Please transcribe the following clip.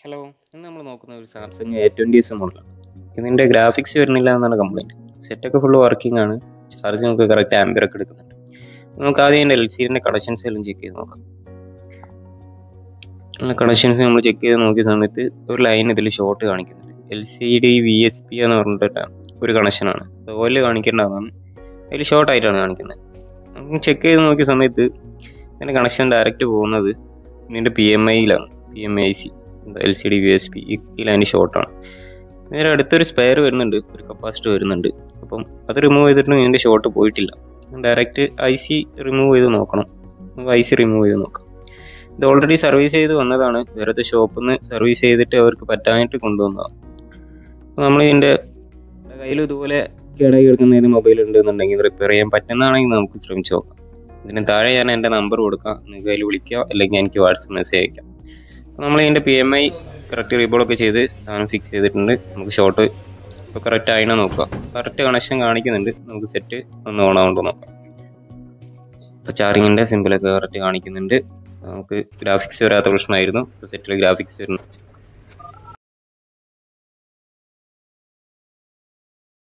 hello ഇന്ന് നമ്മൾ നോക്കുന്ന ഒരു സാംസങ് എ ട്വൻറ്റി എസ് മോഡലാണ് ഇതിൻ്റെ ഗ്രാഫിക്സ് വരുന്നില്ല എന്നാണ് കംപ്ലൈൻറ്റ് സെറ്റൊക്കെ ഫുള്ള് വർക്കിംഗ് ആണ് ചാർജ് നമുക്ക് കറക്റ്റ് ആംബിയർ ഒക്കെ എടുക്കുന്നുണ്ട് നമുക്ക് ആദ്യം അതിൻ്റെ എൽ സിൻ്റെ കണക്ഷൻസ് എല്ലാം ചെക്ക് ചെയ്ത് നോക്കാം കണക്ഷൻസ് നമ്മൾ ചെക്ക് ചെയ്ത് നോക്കിയ സമയത്ത് ഒരു ലൈൻ ഇതിൽ ഷോർട്ട് കാണിക്കുന്നുണ്ട് L C D V S P എന്ന് പറഞ്ഞിട്ട് ഒരു കണക്ഷനാണ് ഓയിൽ കാണിക്കേണ്ടതാണ് അതിൽ ഷോർട്ട് ആയിട്ടാണ് കാണിക്കുന്നത് നമുക്ക് ചെക്ക് ചെയ്ത് നോക്കിയ സമയത്ത് ഇതിൻ്റെ കണക്ഷൻ ഡയറക്റ്റ് പോകുന്നത് ഇതിൻ്റെ പി എം ഐയിലാണ് P M I C L C D V S P ഈ ലൈൻ ഷോർട്ടാണ് ഇതിൻ്റെ അടുത്തൊരു സ്പെയർ വരുന്നുണ്ട് ഒരു കപ്പാസിറ്റർ വരുന്നുണ്ട് അപ്പം അത് റിമൂവ് ചെയ്തിട്ടും ഇതിൻ്റെ ഷോർട്ട് പോയിട്ടില്ല ഡയറക്റ്റ് ഐ സി റിമൂവ് ചെയ്ത് നോക്കണം നമുക്ക് ഐ സി റിമൂവ് ചെയ്ത് നോക്കാം ഇത് ഓൾറെഡി സർവീസ് ചെയ്ത് വന്നതാണ് വേറത്തെ ഷോപ്പിൽ നിന്ന് സർവീസ് ചെയ്തിട്ട് അവർക്ക് പറ്റാനായിട്ട് കൊണ്ടുവന്നതാണ് അപ്പോൾ നമ്മൾ ഇതിൻ്റെ കയ്യിൽ ഇതുപോലെ കേടായി കിടക്കുന്ന ഏത് മൊബൈൽ ഉണ്ടെന്നുണ്ടെങ്കിൽ റിപ്പയർ ചെയ്യാൻ പറ്റുന്നതാണെങ്കിൽ നമുക്ക് ശ്രമിച്ച് നോക്കാം ഇതിന് താഴെ ഞാൻ എൻ്റെ നമ്പർ കൊടുക്കാം നിങ്ങൾക്ക് അതിൽ വിളിക്കുക അല്ലെങ്കിൽ എനിക്ക് വാട്സപ്പ് മെസ്സേജ് അയക്കാം അപ്പോൾ നമ്മൾ ഇതിൻ്റെ പി എം ഐ കറക്റ്റ് റീബോളൊക്കെ ചെയ്ത് സാധനം ഫിക്സ് ചെയ്തിട്ടുണ്ട് നമുക്ക് ഷോർട്ട് ഇപ്പോൾ കറക്റ്റ് ആയിനാ നോക്കുക കറക്റ്റ് കണക്ഷൻ കാണിക്കുന്നുണ്ട് നമുക്ക് സെറ്റ് ഒന്ന് ഓൺ ആവുണ്ടോ നോക്കാം ഇപ്പോൾ ചാർജിങ്ങിൻ്റെ സിമ്പിളൊക്കെ കറക്റ്റ് കാണിക്കുന്നുണ്ട് നമുക്ക് ഗ്രാഫിക്സ് വരാത്ത പ്രശ്നമായിരുന്നു ഇപ്പോൾ സെറ്റിൽ ഗ്രാഫിക്സ് വരുന്നു